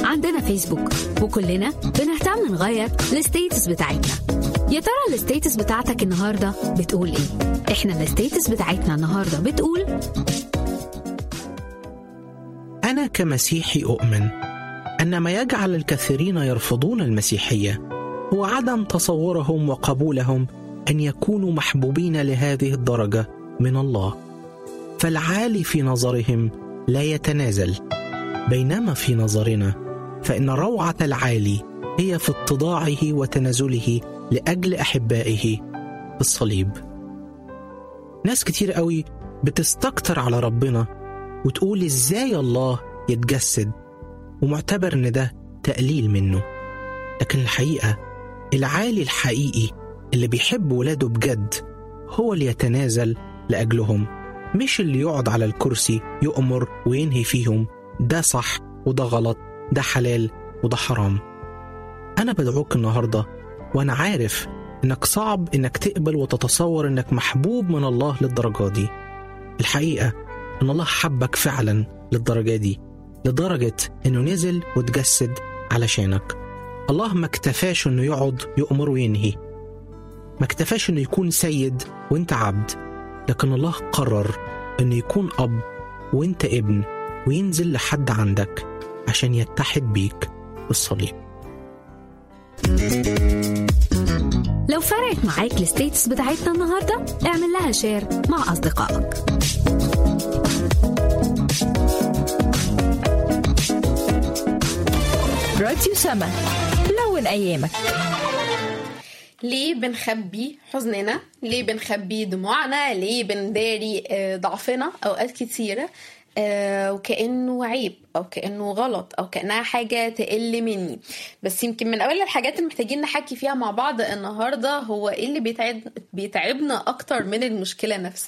عندنا فيسبوك وكلنا بنهتم نغير الستيتس بتاعتنا يا ترى الستيتس بتاعتك النهارده بتقول ايه احنا الستيتس بتاعتنا النهارده بتقول أنا كمسيحي أؤمن أن ما يجعل الكثيرين يرفضون المسيحية هو عدم تصورهم وقبولهم أن يكونوا محبوبين لهذه الدرجة من الله فالعالي في نظرهم لا يتنازل بينما في نظرنا فإن روعة العالي هي في اتضاعه وتنازله لأجل أحبائه بالصليب ناس كتير قوي بتستكتر على ربنا وتقول ازاي الله يتجسد ومعتبر ان ده تقليل منه لكن الحقيقة العالي الحقيقي اللي بيحب ولاده بجد هو اللي يتنازل لأجلهم مش اللي يقعد على الكرسي يؤمر وينهي فيهم ده صح وده غلط ده حلال وده حرام أنا بدعوك النهاردة وأنا عارف إنك صعب إنك تقبل وتتصور إنك محبوب من الله للدرجة دي الحقيقة إن الله حبك فعلا للدرجة دي لدرجة إنه نزل وتجسد علشانك الله ما اكتفاش إنه يقعد يؤمر وينهي ما اكتفاش إنه يكون سيد وإنت عبد لكن الله قرر إنه يكون أب وإنت ابن وينزل لحد عندك عشان يتحد بيك بالصليب لو فرقت معاك الستيتس بتاعتنا النهارده اعمل لها شير مع اصدقائك راديو سما لون أيامك ليه بنخبي حزننا ليه بنخبي دموعنا ليه بنداري آه، ضعفنا اوقات كتيره آه، وكانه عيب او كانه غلط او كانها حاجه تقل مني بس يمكن من اول الحاجات اللي محتاجين نحكي فيها مع بعض النهارده هو ايه اللي بيتعب بيتعبنا اكتر من المشكله نفسها